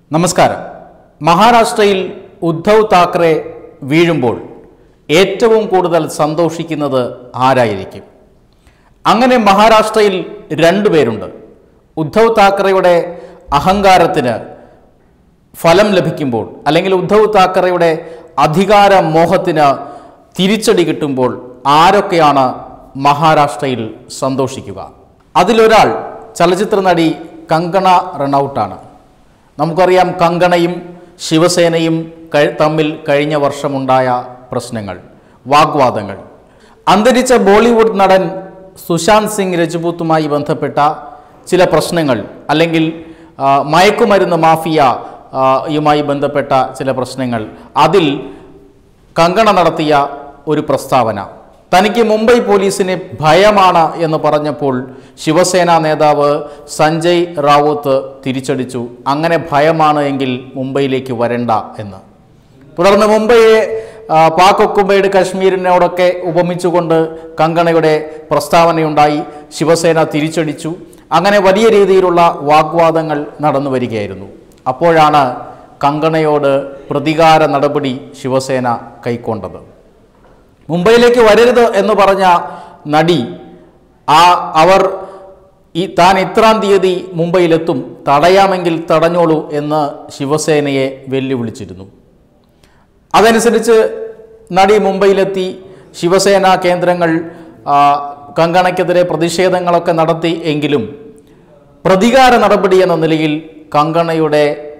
നമസ്കാരം മഹാരാഷ്ട്രയിൽ ഉദ്ധവ് താക്കറെ വീഴുമ്പോൾ ഏറ്റവും കൂടുതൽ സന്തോഷിക്കുന്നത് ആരായിരിക്കും അങ്ങനെ മഹാരാഷ്ട്രയിൽ രണ്ടുപേരുണ്ട് ഉദ്ധവ് താക്കറെയുടെ അഹങ്കാരത്തിന് ഫലം ലഭിക്കുമ്പോൾ അല്ലെങ്കിൽ ഉദ്ധവ് താക്കറെയുടെ അധികാര മോഹത്തിന് തിരിച്ചടി കിട്ടുമ്പോൾ ആരൊക്കെയാണ് മഹാരാഷ്ട്രയിൽ സന്തോഷിക്കുക അതിലൊരാൾ ചലച്ചിത്ര നടി കങ്കണ റണൌട്ടാണ് നമുക്കറിയാം കങ്കണയും ശിവസേനയും കഴി- തമ്മിൽ കഴിഞ്ഞ വർഷമുണ്ടായ പ്രശ്നങ്ങൾ വാഗ്വാദങ്ങൾ അന്തരിച്ച ബോളിവുഡ് നടൻ സുശാന്ത് സിംഗ് രജപൂത്തുമായി ബന്ധപ്പെട്ട ചില പ്രശ്നങ്ങൾ അല്ലെങ്കിൽ ആ, മയക്കുമരുന്ന് മാഫിയ ആ, യുമായി ബന്ധപ്പെട്ട ചില പ്രശ്നങ്ങൾ അതിൽ കങ്കണ നടത്തിയ ഒരു പ്രസ്താവന തനിക്ക് മുംബൈ പോലീസിനെ ഭയമാണ് എന്ന് പറഞ്ഞപ്പോൾ ശിവസേന നേതാവ് സഞ്ജയ് റാവുത്ത് തിരിച്ചടിച്ചു അങ്ങനെ ഭയമാണ് എങ്കിൽ മുംബൈയിലേക്ക് വരണ്ട എന്ന് തുടർന്ന് മുംബൈയെ ആ, പാക് ഒക്കുമ്പൈഡ് കശ്മീരിനോടൊക്കെ ഉപമിച്ചുകൊണ്ട് കങ്കണയുടെ പ്രസ്താവനയുണ്ടായി ശിവസേന തിരിച്ചടിച്ചു അങ്ങനെ വലിയ രീതിയിലുള്ള വാഗ്വാദങ്ങൾ നടന്നു വരികയായിരുന്നു അപ്പോഴാണ് കങ്കണയോട് പ്രതികാര നടപടി ശിവസേന കൈക്കൊണ്ടത് മുംബൈയിലേക്ക് വരരുത് എന്ന് പറഞ്ഞ നടി ആ അവർ ഈ താൻ ഇത്രാം തീയതി മുംബൈയിലെത്തും തടയാമെങ്കിൽ തടഞ്ഞോളൂ എന്ന് ശിവസേനയെ വെല്ലുവിളിച്ചിരുന്നു അതനുസരിച്ച് നടി മുംബൈയിലെത്തി ശിവസേന കേന്ദ്രങ്ങൾ ആ, കങ്കണയ്ക്കെതിരെ പ്രതിഷേധങ്ങളൊക്കെ നടത്തി എങ്കിലും പ്രതികാര നടപടി എന്ന നിലയിൽ കങ്കണയുടെ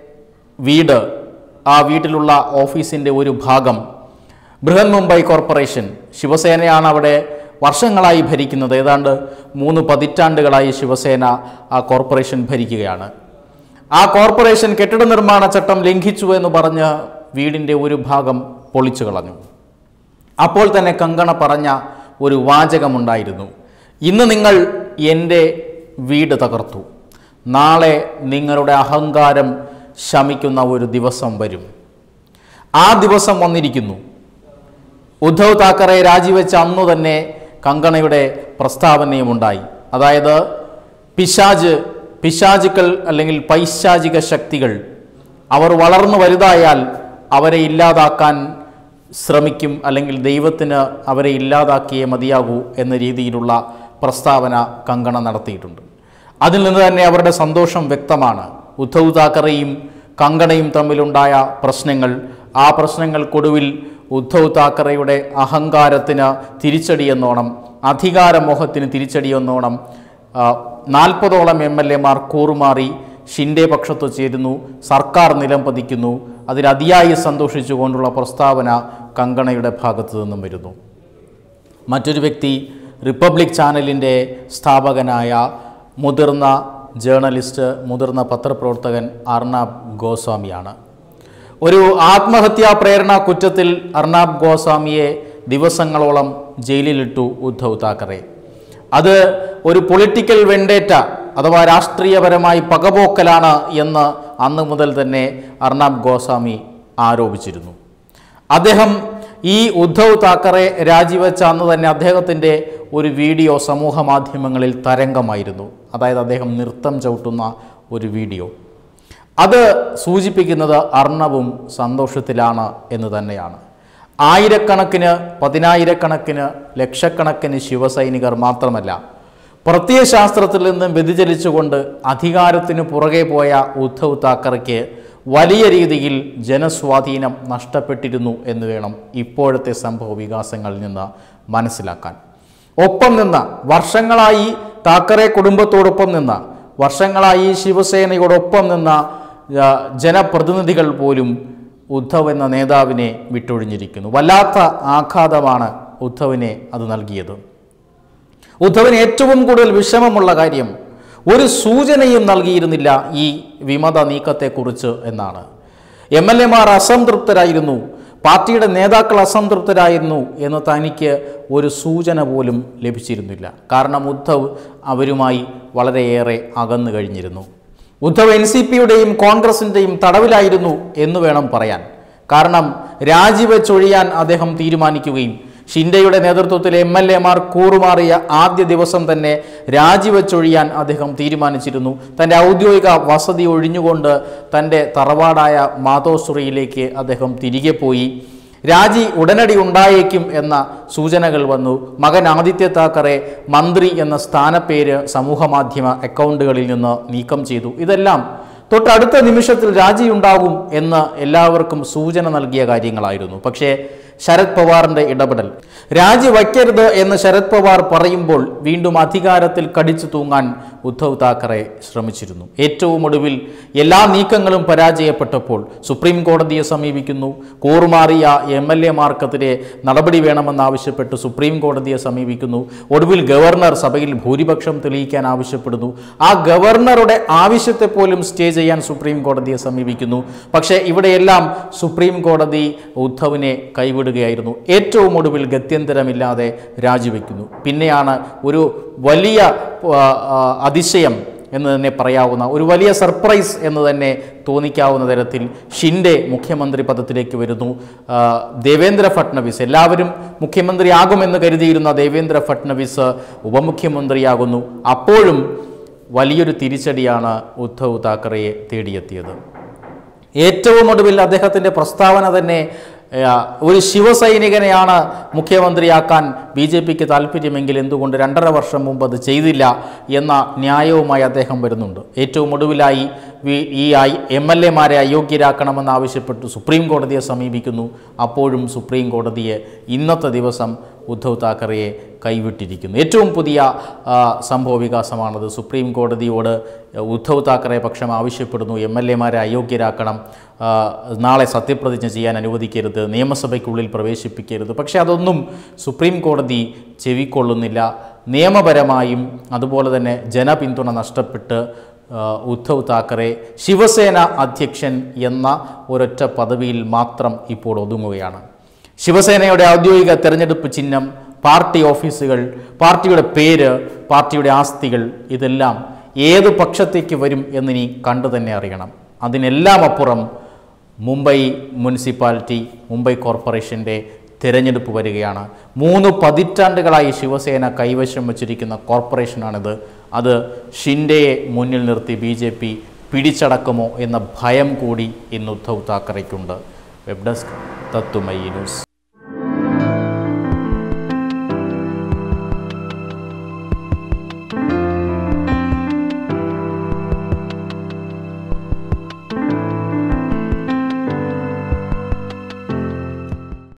വീട് ആ വീട്ടിലുള്ള ഓഫീസിൻ്റെ ഒരു ഭാഗം ബൃഹൻ മുംബൈ കോർപ്പറേഷൻ ശിവസേനയാണ് അവിടെ വർഷങ്ങളായി ഭരിക്കുന്നത് ഏതാണ്ട് മൂന്ന് പതിറ്റാണ്ടുകളായി ശിവസേന ആ കോർപ്പറേഷൻ ഭരിക്കുകയാണ് ആ കോർപ്പറേഷൻ കെട്ടിട നിർമ്മാണ ചട്ടം ലംഘിച്ചു എന്ന് പറഞ്ഞ് വീടിൻ്റെ ഒരു ഭാഗം പൊളിച്ചു കളഞ്ഞു അപ്പോൾ തന്നെ കങ്കണ പറഞ്ഞ ഒരു വാചകമുണ്ടായിരുന്നു ഇന്ന് നിങ്ങൾ എൻ്റെ വീട് തകർത്തു നാളെ നിങ്ങളുടെ അഹങ്കാരം ശമിക്കുന്ന ഒരു ദിവസം വരും ആ ദിവസം വന്നിരിക്കുന്നു ഉദ്ധവ് താക്കറെ രാജിവെച്ച അന്നു തന്നെ കങ്കണയുടെ പ്രസ്താവനയുമുണ്ടായി അതായത് പിശാജ് പിശാചുക്കൾ അല്ലെങ്കിൽ പൈശാചിക ശക്തികൾ അവർ വളർന്നു വലുതായാൽ അവരെ ഇല്ലാതാക്കാൻ ശ്രമിക്കും അല്ലെങ്കിൽ ദൈവത്തിന് അവരെ ഇല്ലാതാക്കിയേ മതിയാകൂ എന്ന രീതിയിലുള്ള പ്രസ്താവന കങ്കണ നടത്തിയിട്ടുണ്ട് അതിൽ നിന്ന് തന്നെ അവരുടെ സന്തോഷം വ്യക്തമാണ് ഉദ്ധവ് താക്കറെയും കങ്കണയും തമ്മിലുണ്ടായ പ്രശ്നങ്ങൾ ആ പ്രശ്നങ്ങൾക്കൊടുവിൽ ഉദ്ധവ് താക്കറെയുടെ അഹങ്കാരത്തിന് തിരിച്ചടിയെന്നോണം അധികാരമോഹത്തിന് തിരിച്ചടിയെന്നോണം നാൽപ്പതോളം എം എൽ എമാർ കൂറുമാറി ഷിൻഡെ പക്ഷത്ത് ചേരുന്നു സർക്കാർ നിലം പതിക്കുന്നു അതിൽ അതിയായി സന്തോഷിച്ചുകൊണ്ടുള്ള പ്രസ്താവന കങ്കണയുടെ ഭാഗത്തു നിന്നും വരുന്നു മറ്റൊരു വ്യക്തി റിപ്പബ്ലിക് ചാനലിൻ്റെ സ്ഥാപകനായ മുതിർന്ന ജേർണലിസ്റ്റ് മുതിർന്ന പത്രപ്രവർത്തകൻ അർണാബ് ഗോസ്വാമിയാണ് ഒരു ആത്മഹത്യാ പ്രേരണ കുറ്റത്തിൽ അർണാബ് ഗോസ്വാമിയെ ദിവസങ്ങളോളം ജയിലിലിട്ടു ഉദ്ധവ് താക്കറെ അത് ഒരു പൊളിറ്റിക്കൽ വെണ്ടേറ്റ അഥവാ രാഷ്ട്രീയപരമായി പകപോക്കലാണ് എന്ന് അന്ന് മുതൽ തന്നെ അർണാബ് ഗോസ്വാമി ആരോപിച്ചിരുന്നു അദ്ദേഹം ഈ ഉദ്ധവ് താക്കറെ രാജിവെച്ച അന്ന് തന്നെ അദ്ദേഹത്തിൻ്റെ ഒരു വീഡിയോ സമൂഹ മാധ്യമങ്ങളിൽ തരംഗമായിരുന്നു അതായത് അദ്ദേഹം നൃത്തം ചവിട്ടുന്ന ഒരു വീഡിയോ അത് സൂചിപ്പിക്കുന്നത് അർണവും സന്തോഷത്തിലാണ് എന്ന് തന്നെയാണ് ആയിരക്കണക്കിന് പതിനായിരക്കണക്കിന് ലക്ഷക്കണക്കിന് ശിവസൈനികർ മാത്രമല്ല പ്രത്യയശാസ്ത്രത്തിൽ നിന്നും വ്യതിചലിച്ചുകൊണ്ട് അധികാരത്തിന് പുറകെ പോയ ഉദ്ധവ് താക്കറയ്ക്ക് വലിയ രീതിയിൽ ജനസ്വാധീനം നഷ്ടപ്പെട്ടിരുന്നു എന്ന് വേണം ഇപ്പോഴത്തെ സംഭവ വികാസങ്ങളിൽ നിന്ന് മനസ്സിലാക്കാൻ ഒപ്പം നിന്ന വർഷങ്ങളായി താക്കറെ കുടുംബത്തോടൊപ്പം നിന്ന വർഷങ്ങളായി ശിവസേനയോടൊപ്പം നിന്ന ആ, ജനപ്രതിനിധികൾ പോലും ഉദ്ധവ് എന്ന നേതാവിനെ വിട്ടൊഴിഞ്ഞിരിക്കുന്നു വല്ലാത്ത ആഘാതമാണ് ഉദ്ധവിനെ അത് നൽകിയത് ഉദ്ധവിന് ഏറ്റവും കൂടുതൽ വിഷമമുള്ള കാര്യം ഒരു സൂചനയും നൽകിയിരുന്നില്ല ഈ വിമത നീക്കത്തെക്കുറിച്ച് എന്നാണ് എം എൽ എമാർ അസംതൃപ്തരായിരുന്നു പാർട്ടിയുടെ നേതാക്കൾ അസംതൃപ്തരായിരുന്നു എന്ന് തനിക്ക് ഒരു സൂചന പോലും ലഭിച്ചിരുന്നില്ല കാരണം ഉദ്ധവ് അവരുമായി വളരെയേറെ അകന്നു കഴിഞ്ഞിരുന്നു ഉദ്ധവ് എൻ സി പിയുടെയും കോൺഗ്രസിൻ്റെയും തടവിലായിരുന്നു എന്ന് വേണം പറയാൻ കാരണം രാജിവെച്ചൊഴിയാൻ അദ്ദേഹം തീരുമാനിക്കുകയും ഷിൻഡെയുടെ നേതൃത്വത്തിൽ എം എൽ എമാർ കൂറുമാറിയ ആദ്യ ദിവസം തന്നെ രാജിവെച്ചൊഴിയാൻ അദ്ദേഹം തീരുമാനിച്ചിരുന്നു തൻ്റെ ഔദ്യോഗിക വസതി ഒഴിഞ്ഞുകൊണ്ട് തൻ്റെ തറവാടായ മാതോശ്രീയിലേക്ക് അദ്ദേഹം തിരികെ പോയി രാജി ഉടനടി ഉണ്ടായേക്കും എന്ന സൂചനകൾ വന്നു മകൻ ആദിത്യ താക്കറെ മന്ത്രി എന്ന സ്ഥാനപ്പേര് സമൂഹമാധ്യമ അക്കൗണ്ടുകളിൽ നിന്ന് നീക്കം ചെയ്തു ഇതെല്ലാം തൊട്ടടുത്ത നിമിഷത്തിൽ രാജിയുണ്ടാകും എന്ന് എല്ലാവർക്കും സൂചന നൽകിയ കാര്യങ്ങളായിരുന്നു പക്ഷേ ശരത് പവാറിന്റെ ഇടപെടൽ രാജി വയ്ക്കരുത് എന്ന് ശരത് പവാർ പറയുമ്പോൾ വീണ്ടും അധികാരത്തിൽ കടിച്ചു തൂങ്ങാൻ ഉദ്ധവ് താക്കറെ ശ്രമിച്ചിരുന്നു ഏറ്റവും ഒടുവിൽ എല്ലാ നീക്കങ്ങളും പരാജയപ്പെട്ടപ്പോൾ സുപ്രീം കോടതിയെ സമീപിക്കുന്നു കൂറുമാറിയ എം എൽ എമാർക്കെതിരെ നടപടി വേണമെന്നാവശ്യപ്പെട്ട് സുപ്രീം കോടതിയെ സമീപിക്കുന്നു ഒടുവിൽ ഗവർണർ സഭയിൽ ഭൂരിപക്ഷം തെളിയിക്കാൻ ആവശ്യപ്പെടുന്നു ആ ഗവർണറുടെ ആവശ്യത്തെ പോലും സ്റ്റേ ചെയ്യാൻ സുപ്രീം കോടതിയെ സമീപിക്കുന്നു പക്ഷേ ഇവിടെയെല്ലാം സുപ്രീം കോടതി ഉദ്ധവിനെ കൈവിടുകയായിരുന്നു ഏറ്റവും ഒടുവിൽ ഗത്യന്തരമില്ലാതെ രാജിവെക്കുന്നു പിന്നെയാണ് ഒരു വലിയ ആ, ആ, അതിശയം എന്ന് തന്നെ പറയാവുന്ന ഒരു വലിയ സർപ്രൈസ് എന്ന് തന്നെ തോന്നിക്കാവുന്ന തരത്തിൽ ഷിൻഡെ മുഖ്യമന്ത്രി പദത്തിലേക്ക് വരുന്നു ആ, ദേവേന്ദ്ര ഫട്നവിസ് എല്ലാവരും മുഖ്യമന്ത്രിയാകുമെന്ന് കരുതിയിരുന്ന ദേവേന്ദ്ര ഫട്നവിസ് ഉപമുഖ്യമന്ത്രിയാകുന്നു അപ്പോഴും വലിയൊരു തിരിച്ചടിയാണ് ഉദ്ധവ് താക്കറെയെ തേടിയെത്തിയത് ഏറ്റവും ഒടുവിൽ അദ്ദേഹത്തിൻ്റെ പ്രസ്താവന തന്നെ ആ, ഒരു ശിവസൈനികനെയാണ് മുഖ്യമന്ത്രിയാക്കാൻ ബി ജെ പിക്ക് താല്പര്യമെങ്കിൽ എന്തുകൊണ്ട് രണ്ടര വർഷം മുമ്പ് അത് ചെയ്തില്ല എന്ന ന്യായവുമായി അദ്ദേഹം വരുന്നുണ്ട് ഏറ്റവും ഒടുവിലായി വി- ഈ ഐ എം എൽ എമാരെ അയോഗ്യരാക്കണമെന്ന് ആവശ്യപ്പെട്ടു സുപ്രീം കോടതിയെ സമീപിക്കുന്നു അപ്പോഴും സുപ്രീം കോടതിയെ ഇന്നത്തെ ദിവസം ഉദ്ധവ് താക്കറെയെ കൈവിട്ടിരിക്കുന്നു ഏറ്റവും പുതിയ ആ, സംഭവ വികാസമാണത് സുപ്രീം കോടതിയോട് ഉദ്ധവ് താക്കറെ പക്ഷം ആവശ്യപ്പെടുന്നു എം എൽ എമാരെ അയോഗ്യരാക്കണം ആ, നാളെ സത്യപ്രതിജ്ഞ ചെയ്യാൻ അനുവദിക്കരുത് നിയമസഭയ്ക്കുള്ളിൽ പ്രവേശിപ്പിക്കരുത് പക്ഷേ അതൊന്നും സുപ്രീം കോടതി ചെവിക്കൊള്ളുന്നില്ല നിയമപരമായും അതുപോലെ തന്നെ ജനപിന്തുണ നഷ്ടപ്പെട്ട് ആ, ഉദ്ധവ് താക്കറെ ശിവസേന അധ്യക്ഷൻ എന്ന ഒരൊറ്റ പദവിയിൽ മാത്രം ഇപ്പോൾ ഒതുങ്ങുകയാണ് ശിവസേനയുടെ ഔദ്യോഗിക തെരഞ്ഞെടുപ്പ് ചിഹ്നം പാർട്ടി ഓഫീസുകൾ പാർട്ടിയുടെ പേര് പാർട്ടിയുടെ ആസ്തികൾ ഇതെല്ലാം ഏത് പക്ഷത്തേക്ക് വരും എന്നിനി കണ്ടു തന്നെ അറിയണം അതിനെല്ലാം അപ്പുറം മുംബൈ മുനിസിപ്പാലിറ്റി മുംബൈ കോർപ്പറേഷൻ്റെ തിരഞ്ഞെടുപ്പ് വരികയാണ് മൂന്ന് പതിറ്റാണ്ടുകളായി ശിവസേന കൈവശം വച്ചിരിക്കുന്ന കോർപ്പറേഷനാണിത് അത് ഷിൻഡെയെ മുന്നിൽ നിർത്തി ബി ജെ പി പിടിച്ചടക്കുമോ എന്ന ഭയം കൂടി ഇന്ന് ഉദ്ധവ് താക്കറയ്ക്കുണ്ട് വെബ് ഡെസ്ക് തത്തുമയി ന്യൂസ്